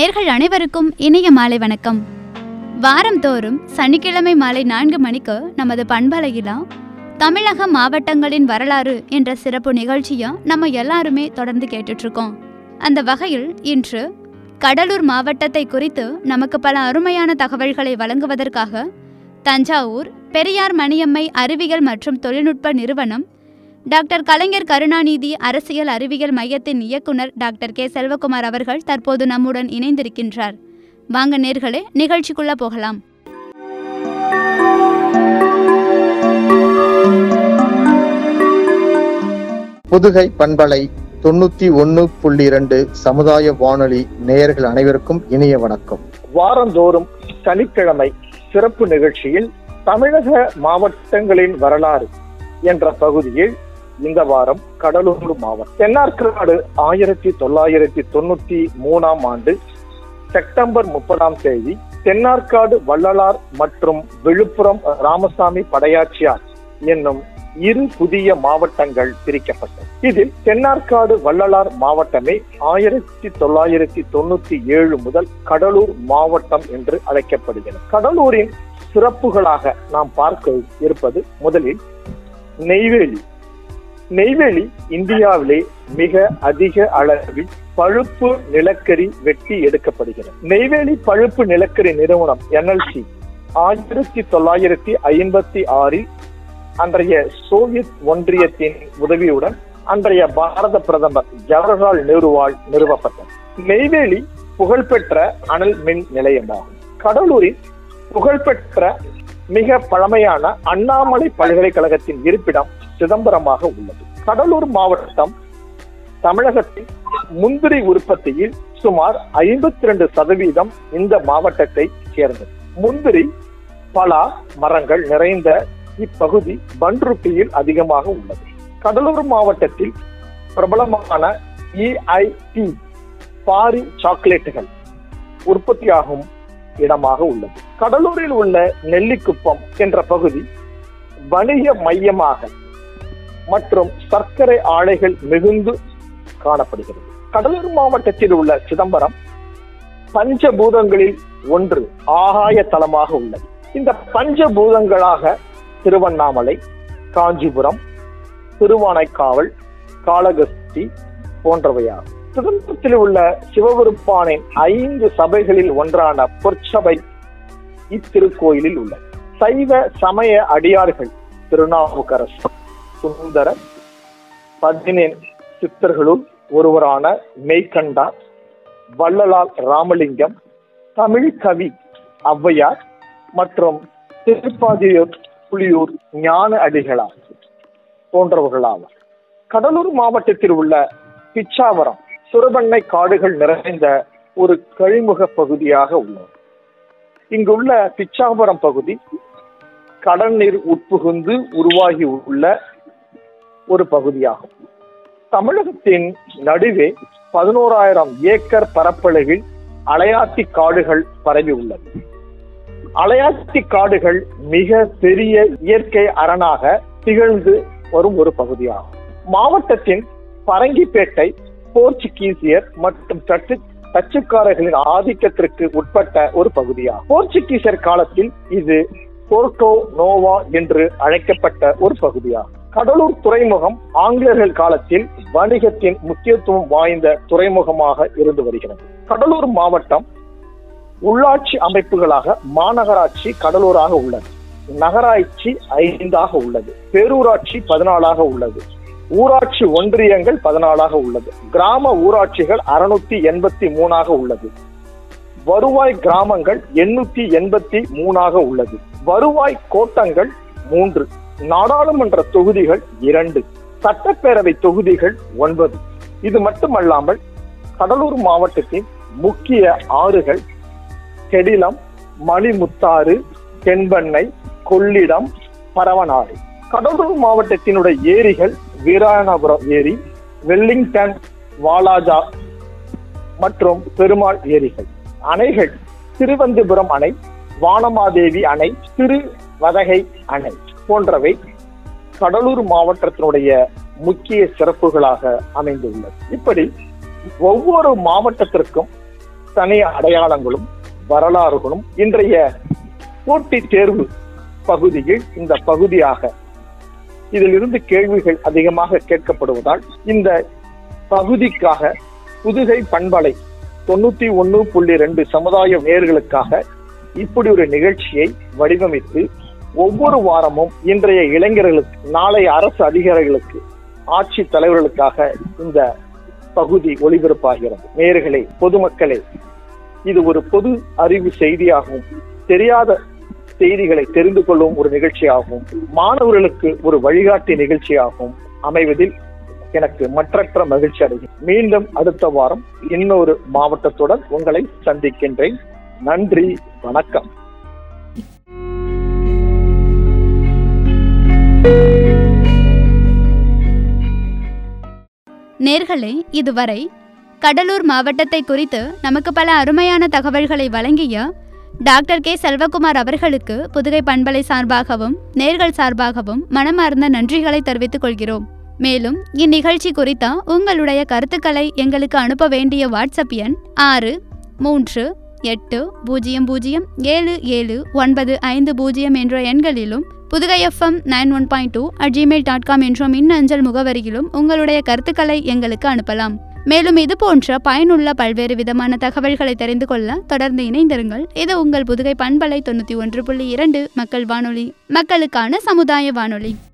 நேர்கள் அனைவருக்கும் இனிய மாலை வணக்கம் வாரந்தோறும் சனிக்கிழமை மாலை நான்கு மணிக்கு நமது பண்பலையிலா தமிழக மாவட்டங்களின் வரலாறு என்ற சிறப்பு நிகழ்ச்சியை நம்ம எல்லாருமே தொடர்ந்து கேட்டுட்டு இருக்கோம் அந்த வகையில் இன்று கடலூர் மாவட்டத்தை குறித்து நமக்கு பல அருமையான தகவல்களை வழங்குவதற்காக தஞ்சாவூர் பெரியார் மணியம்மை அறிவியல் மற்றும் தொழில்நுட்ப நிறுவனம் டாக்டர் கலைஞர் கருணாநிதி அரசியல் அறிவியல் மையத்தின் இயக்குனர் டாக்டர் கே செல்வகுமார் அவர்கள் தற்போது நம்முடன் இணைந்திருக்கின்றார் வாங்க நேர்களே நிகழ்ச்சிக்குள்ள போகலாம் புதுகை பண்பலை தொண்ணூத்தி ஒன்னு புள்ளி இரண்டு சமுதாய வானொலி நேயர்கள் அனைவருக்கும் இனிய வணக்கம் வாரந்தோறும் சனிக்கிழமை சிறப்பு நிகழ்ச்சியில் தமிழக மாவட்டங்களின் வரலாறு என்ற பகுதியில் இந்த வாரம் கடலூர் மாவட்டம் தென்னார்காடு ஆயிரத்தி தொள்ளாயிரத்தி தொண்ணூத்தி மூணாம் ஆண்டு செப்டம்பர் முப்பதாம் தேதி தென்னார்காடு வள்ளலார் மற்றும் விழுப்புரம் ராமசாமி படையாச்சியார் என்னும் இரு புதிய மாவட்டங்கள் பிரிக்கப்பட்டது இதில் தென்னார்காடு வள்ளலார் மாவட்டமே ஆயிரத்தி தொள்ளாயிரத்தி தொண்ணூத்தி ஏழு முதல் கடலூர் மாவட்டம் என்று அழைக்கப்படுகிறது கடலூரின் சிறப்புகளாக நாம் பார்க்க இருப்பது முதலில் நெய்வேலி நெய்வேலி இந்தியாவிலே மிக அதிக அளவில் பழுப்பு நிலக்கரி வெட்டி எடுக்கப்படுகிறது நெய்வேலி பழுப்பு நிலக்கரி நிறுவனம் என்எல்சி ஆயிரத்தி தொள்ளாயிரத்தி ஐம்பத்தி ஆறில் அன்றைய சோவியத் ஒன்றியத்தின் உதவியுடன் அன்றைய பாரத பிரதமர் ஜவஹர்லால் நேருவால் நிறுவப்பட்டது நெய்வேலி புகழ்பெற்ற அனல் மின் நிலையமாகும் கடலூரின் புகழ்பெற்ற மிக பழமையான அண்ணாமலை பல்கலைக்கழகத்தின் இருப்பிடம் சிதம்பரமாக உள்ளது கடலூர் மாவட்டம் தமிழகத்தின் முந்திரி உற்பத்தியில் சுமார் ஐம்பத்தி ரெண்டு சதவீதம் இந்த மாவட்டத்தை சேர்ந்தது முந்திரி பலா மரங்கள் நிறைந்த இப்பகுதி பன்ருட்டியில் அதிகமாக உள்ளது கடலூர் மாவட்டத்தில் பிரபலமான இஐடி பாரி சாக்லேட்டுகள் உற்பத்தியாகும் இடமாக உள்ளது கடலூரில் உள்ள நெல்லிக்குப்பம் என்ற பகுதி வணிக மையமாக மற்றும் சர்க்கரை ஆலைகள் மிகுந்து காணப்படுகிறது கடலூர் மாவட்டத்தில் உள்ள சிதம்பரம் பஞ்சபூதங்களில் ஒன்று ஆகாய தலமாக உள்ளது இந்த பஞ்சபூதங்களாக திருவண்ணாமலை காஞ்சிபுரம் திருவானைக்காவல் காளகஸ்தி போன்றவையாகும் சிதம்பரத்தில் உள்ள சிவபெருமானின் ஐந்து சபைகளில் ஒன்றான பொற்சபை இத்திருக்கோயிலில் உள்ளது சைவ சமய அடியார்கள் திருநாவுக்கரசு சுந்தரர் பதினேன் சித்தர்களுள் ஒருவரான மெய்கண்டா வள்ளலார் ராமலிங்கம் தமிழ் கவி ஔவையார் மற்றும் திருப்பாதியூர் புலியூர் ஞான அடிகளார் போன்றவர்களாவர் கடலூர் மாவட்டத்தில் உள்ள பிச்சாவரம் சுரபண்ணை காடுகள் நிறைந்த ஒரு கழிமுக பகுதியாக உள்ளது இங்குள்ள பிச்சாவரம் பகுதி கடல் நீர் உட்புகுந்து உருவாகி உள்ள ஒரு பகுதியாகும் தமிழகத்தின் நடுவே பதினோராயிரம் ஏக்கர் பரப்பளவில் அலையாத்தி காடுகள் பரவி உள்ளது அலையாத்தி காடுகள் மிக பெரிய இயற்கை அரணாக திகழ்ந்து வரும் ஒரு பகுதியாகும் மாவட்டத்தின் பரங்கிப்பேட்டை போர்ச்சுகீசியர் மற்றும் டச்சு டச்சுக்காரர்களின் ஆதிக்கத்திற்கு உட்பட்ட ஒரு பகுதியாகும் போர்ச்சுகீசியர் காலத்தில் இது போர்டோ நோவா என்று அழைக்கப்பட்ட ஒரு பகுதியாகும் கடலூர் துறைமுகம் ஆங்கிலேயர்கள் காலத்தில் வணிகத்தின் முக்கியத்துவம் வாய்ந்த துறைமுகமாக இருந்து வருகிறது கடலூர் மாவட்டம் உள்ளாட்சி அமைப்புகளாக மாநகராட்சி கடலூராக உள்ளது நகராட்சி ஐந்தாக உள்ளது பேரூராட்சி பதினாலாக உள்ளது ஊராட்சி ஒன்றியங்கள் பதினாலாக உள்ளது கிராம ஊராட்சிகள் அறுநூத்தி எண்பத்தி மூணாக உள்ளது வருவாய் கிராமங்கள் எண்ணூத்தி எண்பத்தி மூணாக உள்ளது வருவாய் கோட்டங்கள் மூன்று நாடாளுமன்ற தொகுதிகள் இரண்டு சட்டப்பேரவை தொகுதிகள் ஒன்பது இது மட்டுமல்லாமல் கடலூர் மாவட்டத்தின் முக்கிய ஆறுகள் கெடிலம் மணிமுத்தாறு தென்பண்ணை கொள்ளிடம் பரவனாறு கடலூர் மாவட்டத்தினுடைய ஏரிகள் வீராணபுரம் ஏரி வெல்லிங்டன் வாலாஜா மற்றும் பெருமாள் ஏரிகள் அணைகள் திருவந்திபுரம் அணை வானமாதேவி அணை திருவதகை அணை போன்றவை கடலூர் மாவட்டத்தினுடைய முக்கிய சிறப்புகளாக அமைந்துள்ளது இப்படி ஒவ்வொரு மாவட்டத்திற்கும் தனி அடையாளங்களும் வரலாறுகளும் இன்றைய போட்டித் தேர்வு பகுதியில் இந்த பகுதியாக இதிலிருந்து கேள்விகள் அதிகமாக கேட்கப்படுவதால் இந்த பகுதிக்காக புதுகை பண்பலை தொண்ணூத்தி ஒண்ணு புள்ளி ரெண்டு சமுதாய நேர்களுக்காக இப்படி ஒரு நிகழ்ச்சியை வடிவமைத்து ஒவ்வொரு வாரமும் இன்றைய இளைஞர்களுக்கு நாளைய அரசு அதிகாரிகளுக்கு ஆட்சி தலைவர்களுக்காக இந்த பகுதி ஒளிபரப்பாகிறது நேர்களே பொதுமக்களே இது ஒரு பொது அறிவு செய்தியாகவும் தெரியாத செய்திகளை தெரிந்து கொள்ளும் ஒரு நிகழ்ச்சியாகவும் மாணவர்களுக்கு ஒரு வழிகாட்டி நிகழ்ச்சியாகவும் அமைவதில் எனக்கு மற்றற்ற மகிழ்ச்சி அடைகிறேன் மீண்டும் அடுத்த வாரம் இன்னொரு மாவட்டத்துடன் உங்களை சந்திக்கின்றேன் நன்றி வணக்கம் நேர்களே இதுவரை கடலூர் மாவட்டத்தை குறித்து நமக்கு பல அருமையான தகவல்களை வழங்கிய டாக்டர் கே செல்வகுமார் அவர்களுக்கு புதுகை பண்பலை சார்பாகவும் நேர்கள் சார்பாகவும் மனமார்ந்த நன்றிகளை தெரிவித்துக் கொள்கிறோம் மேலும் இந்நிகழ்ச்சி குறித்த உங்களுடைய கருத்துக்களை எங்களுக்கு அனுப்ப வேண்டிய வாட்ஸ்அப் எண் ஆறு மூன்று எட்டு பூஜ்ஜியம் பூஜ்ஜியம் ஏழு ஏழு ஒன்பது ஐந்து பூஜ்ஜியம் என்ற எண்களிலும் Pudugai FM nine one point two at Gmail dot com என்ற மின்னஞ்சல் முகவரியிலும் உங்களுடைய கருத்துக்களை எங்களுக்கு அனுப்பலாம் மேலும் இது போன்ற பயனுள்ள பல்வேறு விதமான தகவல்களை தெரிந்து கொள்ள தொடர்ந்து இணைந்திருங்கள் இது உங்கள் புதுகை பண்பலை தொண்ணூற்றி ஒன்று புள்ளி இரண்டு மக்கள் வானொலி மக்களுக்கான சமுதாய வானொலி